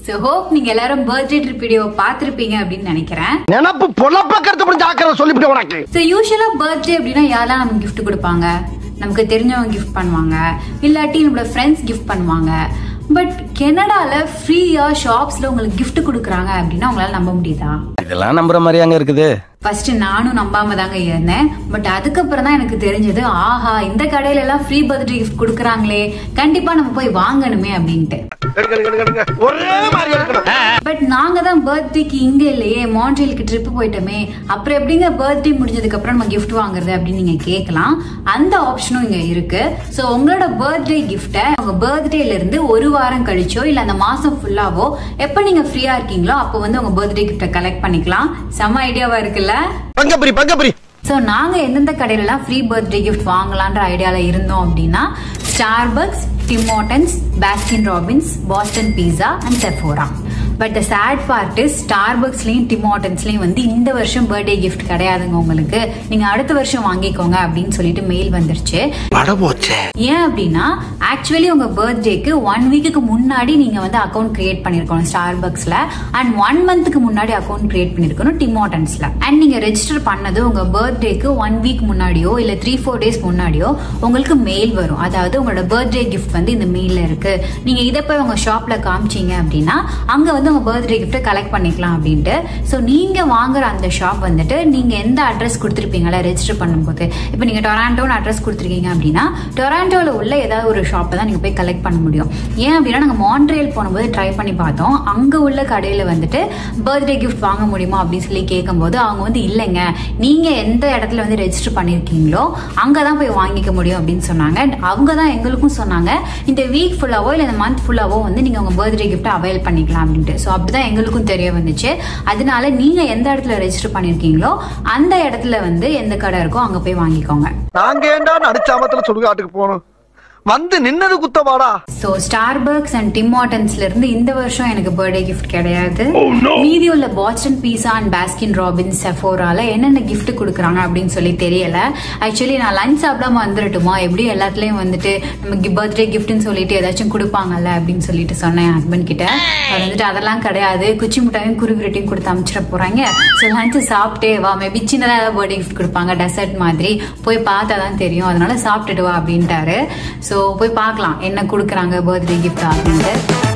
So hope நீங்க எல்லாரும் birthday trip video பார்த்திருப்பீங்க அப்படின்னு நினைக்கிறேன் நினப்பு பொழப்ப கருத்து புரிஞ்சு ஆக்கிற சொல்லிவிட்டு உனக்கு ஸோ யூஸ்வலாக பர்த்டே அப்படின்னா யாரெல்லாம் நமக்கு gift கொடுப்பாங்க நமக்கு தெரிஞ்சவங்க gift பண்ணுவாங்க இல்லாட்டி நம்மளோட ஃப்ரெண்ட்ஸ் gift பண்ணுவாங்க பட் கெனடால ஃப்ரீயா ஷாப்ஸ்ல உங்களுக்கு gift கொடுக்குறாங்க அப்படின்னா உங்களால நம்ப முடியுதா இதெல்லாம் நம்புற மாதிரியாங்க இருக்குது ஃபர்ஸ்ட் நானும் நம்பாம தாங்க இருந்தேன் பட் அதுக்கப்புறம் தான் எனக்கு தெரிஞ்சது ஆஹா இந்த கடையில எல்லாம் ஃப்ரீ பர்த்டே கிஃப்ட் கொடுக்குறாங்களே கண்டிப்பா நம்ம போய் வாங்கணுமே அப்படின்ட்டு எடுங்க, எடுங்க, எடுங்க. ஒரே மாதிரி எடுக்கணும் பட் நாங்க தான் பர்த்டேக்கு இங்க இல்லையே மான்ட்ரியலுக்கு ட்ரிப் போயிட்டோமே அப்புறம் எப்படிங்க பர்த்டே முடிஞ்சதுக்கு அப்புறம் நம்ம gift வாங்குறது அப்படின்னு நீங்க கேட்கலாம் அந்த ஆப்ஷனும் இங்க இருக்கு ஸோ உங்களோட பர்த்டே கிஃப்ட்டை உங்க பர்த்டேல இருந்து ஒரு வாரம் கழிச்சோ இல்ல அந்த மாசம் ஃபுல்லாவோ எப்ப நீங்க ஃப்ரீயா இருக்கீங்களோ அப்போ வந்து உங்க பர்த்டே கிஃப்ட்டை கலெக்ட் பண்ணிக்கலாம் செம்ம ஐடியாவா இருக்குல்ல பங்கப்பிரி பங்கப்பிரி ஸோ நாங்கள் எந்தெந்த கடையிலலாம் ஃப்ரீ பர்த்டே கிஃப்ட் வாங்கலான்ற ஐடியாவில் இருந்தோம் அப்படின்னா Starbucks Tim Hortons Baskin Robbins Boston Pizza and Sephora but the sad part is ஸ்டார்பக்ஸ்லையும் டிமோட்டன்ஸ்லையும் வந்து இந்த வருஷம் பர்த்டே கிஃப்ட் கிடையாதுங்க உங்களுக்கு நீங்கள் அடுத்த வருஷம் வாங்கிக்கோங்க அப்படின்னு சொல்லிட்டு மெயில் வந்துருச்சு பட போச்சே ஏன் அப்படின்னா ஆக்சுவலி உங்க பர்த்டேக்கு ஒன் வீக்குக்கு முன்னாடி நீங்க வந்து அக்கௌண்ட் கிரியேட் பண்ணிருக்கணும் ஸ்டார்பக்ஸ்ல அண்ட் ஒன் மந்த்துக்கு முன்னாடி அக்கௌண்ட் கிரியேட் பண்ணிருக்கணும் டிமோட்டன்ஸ்ல அண்ட் நீங்க ரெஜிஸ்டர் பண்ணது உங்க பர்த்டேக்கு ஒன் வீக் முன்னாடியோ இல்ல த்ரீ ஃபோர் டேஸ் முன்னாடியோ உங்களுக்கு மெயில் வரும் அதாவது உங்களோட பர்த்டே கிஃப்ட் வந்து இந்த மெயில்ல இருக்கு நீங்க இதை போய் உங்க ஷாப்ல காமிச்சீங்க அப்படின்னா அங்க வந்து உங்க பர்த்டே கிஃப்ட்டை கலெக்ட் பண்ணிக்கலாம் அப்படின்ட்டு ஸோ நீங்க வாங்குற அந்த ஷாப் வந்துட்டு நீங்க எந்த அட்ரஸ் கொடுத்துருப்பீங்களா ரெஜிஸ்டர் பண்ணும்போது இப்போ நீங்க டொராண்டோன்னு அட்ரஸ் கொடுத்துருக்கீங்க அப்படின்னா டொராண்டோவில் உள்ள ஏதாவது ஒரு ஷாப்பை தான் நீங்கள் போய் கலெக்ட் பண்ண முடியும் ஏன் அப்படின்னா நாங்கள் மான்ட்ரியல் போகும்போது ட்ரை பண்ணி பார்த்தோம் அங்கே உள்ள கடையில் வந்துட்டு பர்த்டே கிஃப்ட் வாங்க முடியுமா அப்படின்னு சொல்லி கேட்கும்போது அவங்க வந்து இல்லைங்க நீங்கள் எந்த இடத்துல வந்து ரெஜிஸ்டர் பண்ணியிருக்கீங்களோ அங்கே தான் போய் வாங்கிக்க முடியும் அப்படின்னு சொன்னாங்க And அவங்க தான் எங்களுக்கும் சொன்னாங்க இந்த வீக் ஃபுல்லாவோ இல்லை இந்த மந்த் ஃபுல்லாவோ வந்து நீங்கள் உங்கள் பர்த்டே கிஃப்ட்டை அவைல் பண்ணிக்கலாம் அப்படின்ட்டு ஸோ அப்படி தான் எங்களுக்கும் தெரிய வந்துச்சு அதனால நீங்கள் எந்த இடத்துல ரெஜிஸ்டர் பண்ணியிருக்கீங்களோ அந்த இடத்துல வந்து எந்த கடை இருக்கோ அங்கே போய் வாங்கிக்கோங்க நாங்க ஏண்டா நடிச்சாமத்துல சுடுகாட்டுக்கு போகணும் வந்து நின்னது குத்தவாடா ஸோ ஸ்டார்பர்க்ஸ் அண்ட் டிம் ஹார்டன்ஸ்ல இருந்து இந்த வருஷம் எனக்கு பர்த்டே கிஃப்ட் கிடையாது மீதி உள்ள Boston Pizza and Baskin Robbins செஃபோரால என்னென்ன gift கொடுக்குறாங்க அப்படின்னு சொல்லி தெரியல ஆக்சுவலி நான் லஞ்ச் சாப்பிடாம வந்துடட்டுமா எப்படி எல்லாத்துலயும் வந்துட்டு நமக்கு பர்த்டே கிஃப்ட்னு சொல்லிட்டு ஏதாச்சும் கொடுப்பாங்கல்ல அப்படின்னு சொல்லிட்டு சொன்னேன் என் ஹஸ்பண்ட் கிட்ட அவர் வந்துட்டு அதெல்லாம் கிடையாது குச்சி மிட்டாயும் குருவிரட்டையும் கொடுத்து அமுச்சிட போறாங்க ஸோ லஞ்ச் சாப்பிட்டே வா மேபி சின்னதாக ஏதாவது பர்த்டே கிஃப்ட் கொடுப்பாங்க டெசர்ட் மாதிரி போய் பார்த்தா தான் தெரியும் அதனால சாப்பிட்டுட்டு வா அப்படின்ட்டாரு ஸோ போய் பார்க்கலாம் என்ன கொடுக்குறாங்க பர்த்டே கிஃப்ட் அப்படின்ட்டு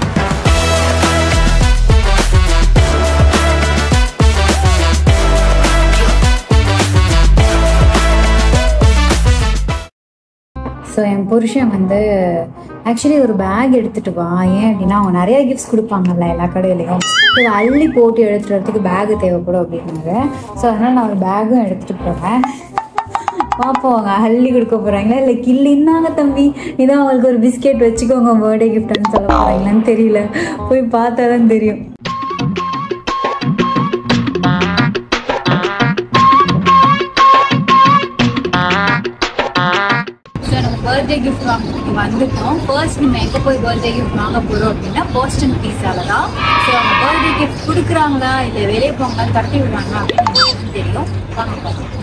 ஸோ என் புருஷன் வந்து ஆக்சுவலி ஒரு பேக் எடுத்துட்டு வா ஏன் அப்படின்னா அவங்க நிறைய கிஃப்ட்ஸ் கொடுப்பாங்கல்ல எல்லா கடையிலையும் இதை அள்ளி போட்டு எடுத்துட்டு வரதுக்கு பேக் தேவைப்படும் அப்படின்னாங்க ஸோ அதனால நான் ஒரு பேக்கும் எடுத்துட்டு போகிறேன் பார்ப்போம் அவங்க அள்ளி கொடுக்க போறாங்களா இல்லை கில்லி இன்னாங்க தம்பி இதான் அவங்களுக்கு ஒரு பிஸ்கெட் வச்சுக்கோங்க பர்த்டே கிஃப்ட்னு சொல்ல போறாங்களான்னு தெரியல போய் பார்த்தா தான் தெரியும் ஸோ நம்ம பர்த்டே கிஃப்ட் வாங்க வந்துட்டோம் ஃபர்ஸ்ட் நம்ம எங்கே போய் பர்த்டே கிஃப்ட் வாங்க போகிறோம் அப்படின்னா போஸ்டன் பீஸால தான் ஸோ அவங்க பர்த்டே கிஃப்ட் கொடுக்குறாங்களா இல்லை வெளியே போங்களான்னு தட்டி விடுறாங்களா அப்படின்னு எனக்கு தெரியும் வாங்க பார்க்கலாம்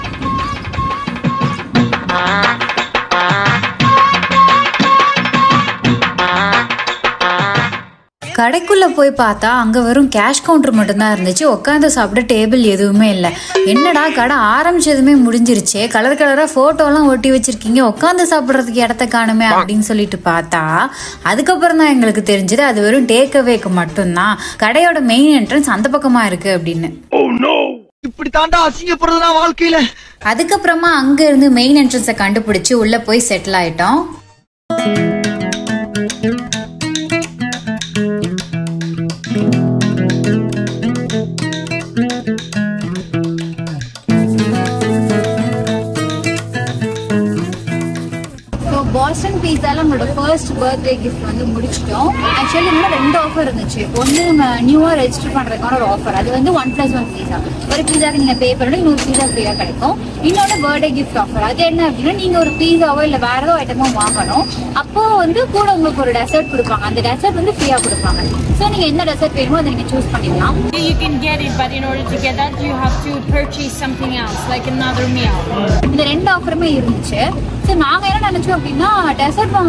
கடைக்குள்ள போய் பார்த்தா அங்க வெறும் கேஷ் கவுண்டர் மட்டும்தான் இருந்துச்சு உட்காந்து சாப்பிட டேபிள் எதுவுமே இல்லை என்னடா கடை ஆரம்பிச்சதுமே முடிஞ்சிருச்சே கலர் கலரா போட்டோலாம் ஒட்டி வச்சிருக்கீங்க உட்காந்து சாப்பிட்றதுக்கு இடத்த காணுமே அப்படின்னு சொல்லிட்டு பார்த்தா அதுக்கப்புறம் தான் எங்களுக்கு தெரிஞ்சது அது வெறும் டேக் அவேக்கு மட்டும்தான் கடையோட மெயின் என்ட்ரன்ஸ் அந்த பக்கமா இருக்கு அப்படின்னு இப்படி தாண்டா அசிங்கப்படுறதுனா வாழ்க்கையில அதுக்கப்புறமா அங்க இருந்து மெயின் என்ட்ரன்ஸை கண்டுபிடிச்சு உள்ள போய் செட்டில் ஆயிட்டோம் ஸோ பாஸ்டன் பீஸால நம்மளோட ஃபர்ஸ்ட் பர்த்டே கிஃப்ட் வந்து முடிச்சிட்டோம் ஆக்சுவலி இன்னும் ரெண்டு ஆஃபர் இருந்துச்சு ஒன்று நியூவாக ரெஜிஸ்டர் பண்ணுறதுக்கான ஒரு ஆஃபர் அது வந்து ஒன் ப்ளஸ் ஒன் பீஸா ஒரு பீஸாக்கு நீங்கள் பே பண்ணணும் இன்னொரு பீஸா ஃப்ரீயாக கிடைக்கும் இன்னொன்று பர்த்டே கிஃப்ட் ஆஃபர் அது என்ன அப்படின்னா நீங்கள் ஒரு பீஸாவோ இல்லை வேற ஏதோ ஐட்டமோ வாங்கணும் அப்போ வந்து கூட உங்களுக்கு ஒரு டெசர்ட் கொடுப்பாங்க அந்த டெசர்ட் வந்து ஃப்ரீயாக கொடுப்பாங்க ஸோ நீங்கள் என்ன டெசர்ட் வேணுமோ அதை நீங்கள் சூஸ் பண்ணிக்கலாம் You can get it, but in order to get that, you have to purchase something else, like another meal. இந்த ரெண்டு ஆஃபருமே இருந்துச்சு ஸோ நாங்கள் என்ன நினைச்சோம் அப்படின்னா டெசர்ட் வாங்குறதுக்கு பதிலா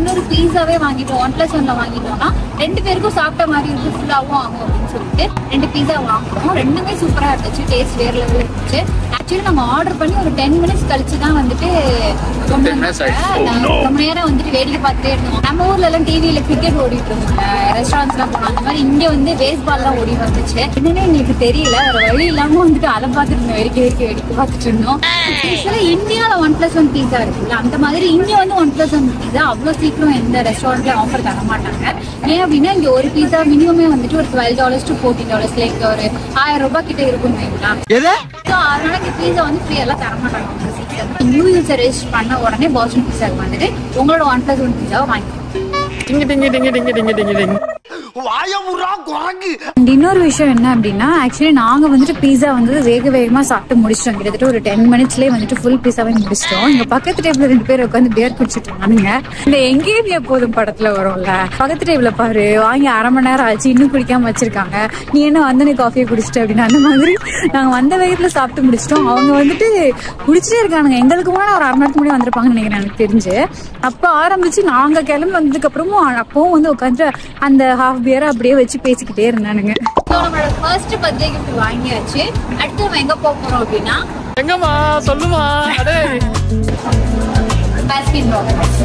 இன்னொரு பீஸாவே வாங்கிட்டோம் ஒன் பிளஸ் ஒன்ல வாங்கிட்டோம்னா ரெண்டு பேருக்கும் சாப்பிட்ட மாதிரி இருக்கு ஃபுல்லாகவும் ஆகும் அப்படின்னு சொல்லிட்டு ரெண்டு பீஸா வாங்கினோம் ரெண்டுமே சூப்பரா இருந்துச்சு டேஸ்ட் வேற லெவலில் இருந்துச்சு ஆக்சுவலி நம்ம ஆர்டர் பண்ணி ஒரு டென் மினிட்ஸ் கழிச்சு தான் வந்துட்டு கொண்டு வந்தாங்க. நாங்க ரொம்ப நேரம் வந்துட்டு வேடிக்கை பார்த்துட்டே இருந்தோம் நம்ம ஊர்ல எல்லாம் டிவியில கிரிக்கெட் ஓடிட்டு இருந்தோம்ல ரெஸ்டாரண்ட்ஸ் எல்லாம் போனோம் அந்த மாதிரி இங்க வந்து பேஸ்பால் எல்லாம் ஓடி வந்துச்சு என்னன்னு எங்களுக்கு தெரியல ஒரு வழி இல்லாம வந்துட்டு அதை பார்த்துட்டு இருந்தோம் வேடிக்கை வேடிக்கை வேடிக்கை பார்த்துட்டு இருந்தோம் ஆக்சுவலா இந்தியால ஒன் பிளஸ் ஒன் பீஸா இருக்குல்ல அந்த மாதிரி இங்க வந்து ஒன் பிளஸ் ஒன் பீஸா அவ்வளவு சீக்கிரம் எந்த ரெஸ்டாரண்ட்லயும் ஆஃபர் தர மாட்டாங்க ஏன் அப்படின்னா இங்க ஒரு பீஸா மினிமமே வந்துட்டு ஒரு twelve dollars to fourteen dollars like ஒரு ஆயிரம் ரூபாய் கிட்ட இருக்கும் வைங்களா எது ஸோ அதனால இங்க பீஸா வந்து ஃப்ரீ எல்லாம் தர மாட்டாங்க அவ்வளவு சீக்கிரம் நியூ யூஸர் ரெஜிஸ்டர் பண்ண உடனே பாஸ்டன் பீஸாக்கு வந்துட்டு உங்களோட ஒன் பிளஸ் ஒன் பீஸாவை வாங்கி டிங்கு டிங்கு டிங்கு டிங்கு டிங்கு டிங்கு டிங்கு வாய முறா குரங்கு அண்ட் இன்னொரு விஷயம் என்ன அப்படின்னா ஆக்சுவலி நாங்க வந்துட்டு பீஸா வந்து வேக வேகமா சாப்பிட்டு முடிச்சிட்டோம் கிட்டத்தட்ட ஒரு டென் மினிட்ஸ்லயே வந்துட்டு ஃபுல் பீஸாவே முடிச்சிட்டோம் இங்க பக்கத்து டேபிள் ரெண்டு பேர் உட்காந்து பியர் குடிச்சிட்டு இருந்தானுங்க இந்த எங்கேயும் எப்போதும் படத்துல வரும்ல பக்கத்து டேபிள பாரு வாங்கி அரை மணி நேரம் ஆச்சு இன்னும் குடிக்காம வச்சிருக்காங்க நீ என்ன வந்தனே காஃபியை குடிச்சிட்ட அப்படின்னு அந்த மாதிரி நாங்க வந்த வேகத்துல சாப்பிட்டு முடிச்சிட்டோம் அவங்க வந்துட்டு குடிச்சிட்டே இருக்கானுங்க எங்களுக்கு முன்னாடி ஒரு அரை மணி நேரத்துக்கு முன்னாடி வந்திருப்பாங்கன்னு நினைக்கிறேன் எனக்கு தெரிஞ்சு அப்ப ஆரம்பிச்சு நாங்க கிளம்பி வந்ததுக்கு அப்புறமும் அப்பவும் வந்து உட்காந்து அந்த ஹாஃப் பியரை அப்படியே வச்சு பேசிக்கிட்டே இருந்தானுங்க ஸோ நம்மளோட ஃபர்ஸ்ட் பர்த்டே கிஃப்ட் வாங்கியாச்சு அடுத்து நம்ம எங்க போக போறோம் அப்படின்னா எங்கம்மா சொல்லுமா அடே பாஸ்கின் ராபின்ஸ்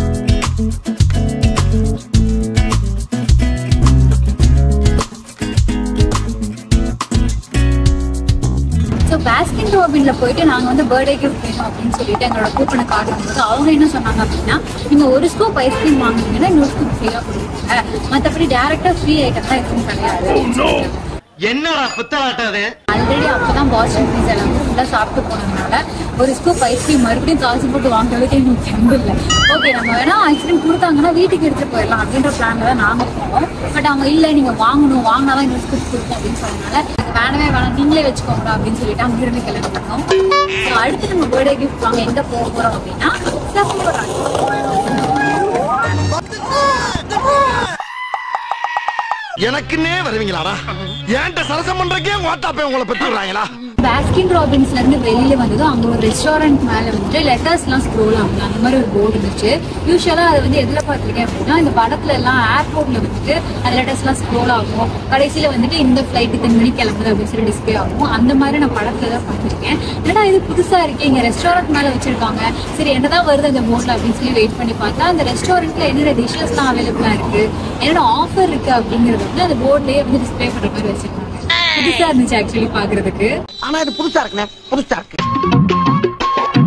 ஸோ பாஸ்கின் ராபின்ல போயிட்டு நாங்கள் வந்து பர்த்டே கிஃப்ட் வேணும் அப்படின்னு சொல்லிட்டு எங்களோட கூப்பனை காட்டும்போது அவங்க என்ன சொன்னாங்க அப்படின்னா நீங்கள் ஒரு ஸ்கூப் ஐஸ்கிரீம் வாங்குனீங்கன்னா இன்னொரு ஸ்கூப் ஃப்ரீயாக கொடுக்குறாங்க மற்றபடி டேரெக்டாக ஃப்ரீ ஐட்டம் தான் எதுவும் கிடையாது அப்படின்னு சொல்லிட்டாங்க. என்னடா பித்தலாட்டம் அது ஆல்ரெடி அப்பதான் பாஸ்டன் பீஸா வந்து ஃபுல்லா சாப்பிட்டு போனதுனால ஒரு ஸ்கூப் ஐஸ்கிரீம் மறுபடியும் காசு போட்டு வாங்குறதுக்கு எனக்கு தெம்பு இல்லை ஓகே நம்ம வேணா ஐஸ்கிரீம் கொடுத்தாங்கன்னா வீட்டுக்கு எடுத்துட்டு போயிடலாம் அப்படின்ற பிளான்ல தான் நாங்க போனோம் பட் அவங்க இல்ல நீங்க வாங்கணும் வாங்கினாதான் இன்னொரு ஸ்கூப் கொடுப்போம் அப்படின்னு சொன்னனால எனக்கு வேணவே வேணாம் நீங்களே வச்சுக்கோங்க அப்படின்னு சொல்லிட்டு அங்க இருந்து கிளம்பிட்டோம் ஸோ அடுத்து நம்ம பர்த்டே கிஃப்ட் வாங்க எங்க போக போறோம் அப்படின்னா Sephora. எனக்குன்னே வருவீங்களாடா ஏன்ட்ட சரசம் பண்றக்கே ஓட்டாப்பே உங்களை பெற்று விடுறாங்களா பாஸ்கின் ராபின்ஸ்ல இருந்து வெளியில வந்ததும் அங்க ஒரு ரெஸ்டாரண்ட் மேல வந்துட்டு லெட்டர்ஸ் எல்லாம் ஸ்க்ரோல் ஆகலாம் அந்த மாதிரி ஒரு போர்டு இருந்துச்சு யூஸ்வலா அதை வந்து எதுல பார்த்திருக்கேன் அப்படின்னா இந்த படத்துல எல்லாம் ஏர்போர்ட்ல வந்துட்டு அந்த லெட்டர்ஸ் எல்லாம் ஸ்க்ரோல் ஆகும் கடைசியில வந்துட்டு இந்த ஃபிளைட் இத்தனை மணிக்கு கிளம்புது அப்படின்னு சொல்லி டிஸ்பிளே ஆகும் அந்த மாதிரி நான் படத்துல தான் பார்த்திருக்கேன் ஏன்னா இது புதுசா இருக்கு இங்க ரெஸ்டாரண்ட் மேல வச்சிருக்காங்க சரி என்னதான் வருது அந்த போர்ட்ல அப்படின்னு சொல்லி வெயிட் பண்ணி பார்த்தா அந்த ரெஸ்டாரண்ட்ல என்னென்ன டிஷ்ஷஸ் எல்லாம் அவைலபிளா இருக்கு என்னென்ன ஆஃபர் இருக்கு அப்படிங்கறது வந்து அந்த போர்ட்லயே வந்து டிஸ்பிளே பண்ற மாதிரி வச்சிருக்காங்க புதுசா இருந்துச்சு ஆக்சுவலி பாக்குறதுக்கு ஆனா இது புதுசா இருக்குண்ணே புதுசா இருக்கு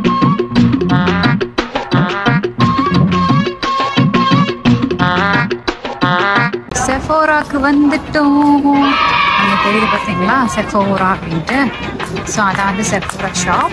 செஃபோராக்கு வந்துட்டோம் அங்க தெரியுது பார்த்தீங்களா செஃபோரா அப்படின்ட்டு ஸோ அதான் வந்து செஃபோரா ஷாப்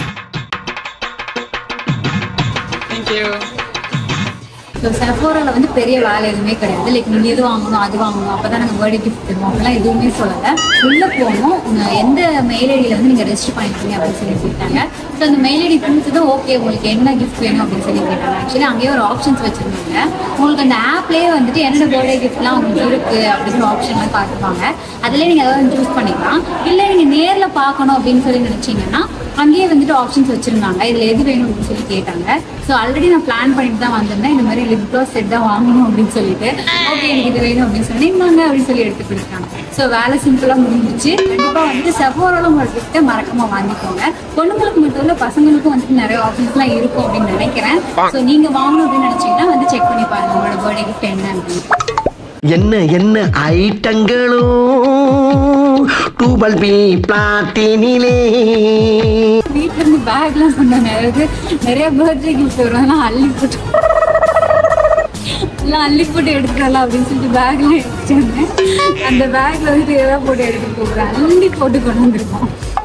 தேங்க்யூ ஸோ செஃபோரால வந்து பெரிய வேலை எதுவுமே கிடையாது லைக் நீங்கள் இது வாங்கணும் அது வாங்கணும் அப்போ தான் நாங்கள் பர்த்டே கிஃப்ட் தருவோம் அப்படிலாம் எதுவுமே சொல்லலை உள்ளே போகணும் உங்க எந்த மெயில் ஐடியில் வந்து நீங்கள் ரெஜிஸ்டர் பண்ணிக்கிறீங்க அப்படின்னு சொல்லி சொல்லிட்டாங்க ஸோ அந்த மெயில் ஐடி கொடுத்ததும் ஓகே உங்களுக்கு என்ன கிஃப்ட் வேணும் அப்படின்னு சொல்லி கேட்டாங்க ஆக்சுவலி அங்கேயே ஒரு ஆப்ஷன்ஸ் வச்சுருந்தாங்க உங்களுக்கு அந்த ஆப்லேயே வந்துட்டு என்னென்ன பர்த்டே கிஃப்ட்லாம் உங்களுக்கு இருக்குது அப்படிங்கிற ஆப்ஷன்லாம் காட்டுவாங்க அதிலே நீங்கள் ஏதாவது சூஸ் பண்ணிக்கலாம் இல்லை நீங்கள் நேரில் பார்க்கணும் அப்படின்னு சொல்லி நினச்சிங்கன்னா அங்கேயே வந்துட்டு ஆப்ஷன்ஸ் வச்சிருந்தாங்க இதுல எது வேணும் அப்படின்னு சொல்லி கேட்டாங்க ஸோ ஆல்ரெடி நான் பிளான் பண்ணிட்டு தான் வந்திருந்தேன் இந்த மாதிரி லிப் க்ளாஸ் செட் தான் வாங்கணும் அப்படின்னு சொல்லிட்டு ஓகே எனக்கு இது வேணும் அப்படின்னு சொல்லி இந்தாங்க அப்படின்னு சொல்லி எடுத்து கொடுத்தாங்க ஸோ வேலை சிம்பிளா முடிஞ்சிச்சு கண்டிப்பா வந்துட்டு செஃபோரோட உங்களோட கிஃப்ட்டை மறக்காம வாங்கிக்கோங்க பொண்ணுங்களுக்கு மட்டும் இல்ல பசங்களுக்கும் வந்துட்டு நிறைய ஆப்ஷன்ஸ்லாம் இருக்கும் அப்படின்னு நினைக்கிறேன் ஸோ நீங்க வாங்கணும் அப்படின்னு நினைச்சீங்கன்னா வந்து செக் பண்ணி பாருங்க உங்களோட பர்த்டே கிஃப்ட் என்ன அப்படின்னு என்ன என்ன ஐட்டங்களோ டூபல் பி பிளாட்டினிலே வீட்ல இருந்து பேக்லாம் கொண்டாங்க அதாவது நிறைய பர்த்டே கிஃப்ட் வரும் அதெல்லாம் அள்ளி போட்டு எல்லாம் அள்ளி போட்டு எடுத்துக்கலாம் அப்படின்னு சொல்லிட்டு பேக்லாம் எடுத்துட்டு வந்தேன் அந்த பேக்ல வந்துட்டு எதாவது போட்டு எடுத்துட்டு போகிறேன் அள்ளி போட்டு கொண்டு வந்திருக்கோம்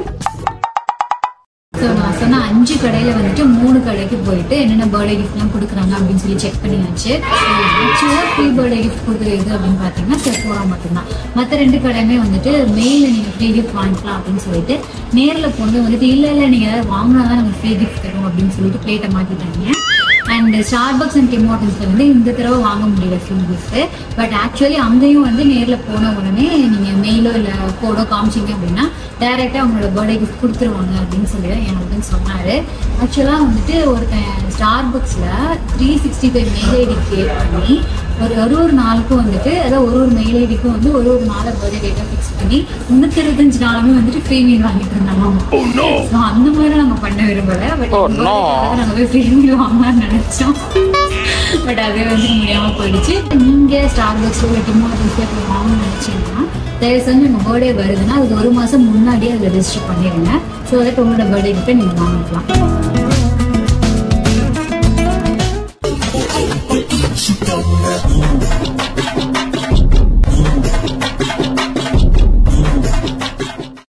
ஸோ நான் சொன்ன அஞ்சு கடையில வந்துட்டு மூணு கடைக்கு போயிட்டு என்னென்ன பர்த்டே கிஃப்ட்லாம் கொடுக்குறாங்க அப்படின்னு சொல்லி செக் பண்ணியாச்சு ஆக்சுவலாக ஃப்ரீ பர்த்டே கிஃப்ட் கொடுக்குறது அப்படின்னு பார்த்தீங்கன்னா செஃபோரா மட்டும்தான் மற்ற ரெண்டு கடையுமே வந்துட்டு மெயிலில் நீங்கள் ஃப்ரீ கிஃப்ட் வாங்கிக்கலாம் அப்படின்னு சொல்லிட்டு நேரில் கொண்டு வந்துட்டு இல்லை இல்லை நீங்கள் ஏதாவது வாங்கினா தான் நமக்கு ஃப்ரீ கிஃப்ட் தரும் அப்படின்னு சொல்லிட்டு பிளேட்டை மாற்றிட்டாங்க அண்ட் அண்ட் ஸ்டார்பக்ஸ் அண்ட் டிமோட்டன்ஸ்ல வந்து இந்த தடவை வாங்க முடியல ஃப்ரீ கிஃப்ட் பட் ஆக்சுவலி அங்கேயும் வந்து நேர்ல போன உடனே நீங்க மெயிலோ இல்ல கோடோ காமிச்சீங்க அப்படின்னா டைரக்டா அவங்களோட பர்த்டே கிஃப்ட் கொடுத்துருவாங்க அப்படின்னு சொல்லி தான் என் ஹஸ்பண்ட் சொன்னாரு ஆக்சுவலா வந்துட்டு ஒருத்தன் ஸ்டார்பக்ஸ்ல three sixty five mail ID create பண்ணி ஒரு ஒரு ஒரு நாளுக்கும் வந்துட்டு அதாவது ஒரு ஒரு மெயில் ஐடிக்கும் வந்து ஒரு ஒரு நாளை பர்த்டே டேட்டா ஃபிக்ஸ் பண்ணி முன்னூத்தி இருபத்தஞ்சு நாளுமே வந்துட்டு ஃப்ரீ மீல் வாங்கிட்டு இருந்தாங்க So, அந்த மாதிரி நம்ம பண்ண விரும்பல பட் Oh, no. நம்ம போய் ஃப்ரீ மீல் வாங்கலாம்னு நினைச்சோம் பட் அது வந்து முடியாம போயிடுச்சு நீங்க ஸ்டார் பக்ஸ் இல்லை டிமோட்டன்ஸ்ல போய் வாங்கணும்னு நினைச்சீங்கன்னா தயவு செஞ்சு உங்க பர்த்டே வருதுன்னா அதுக்கு ஒரு மாசம் முன்னாடியே அதில் ரெஜிஸ்டர் பண்ணிடுங்க ஸோ தட் உங்களோட பர்த்டே கிட்ட நீங்க வாங்கிக்கலாம்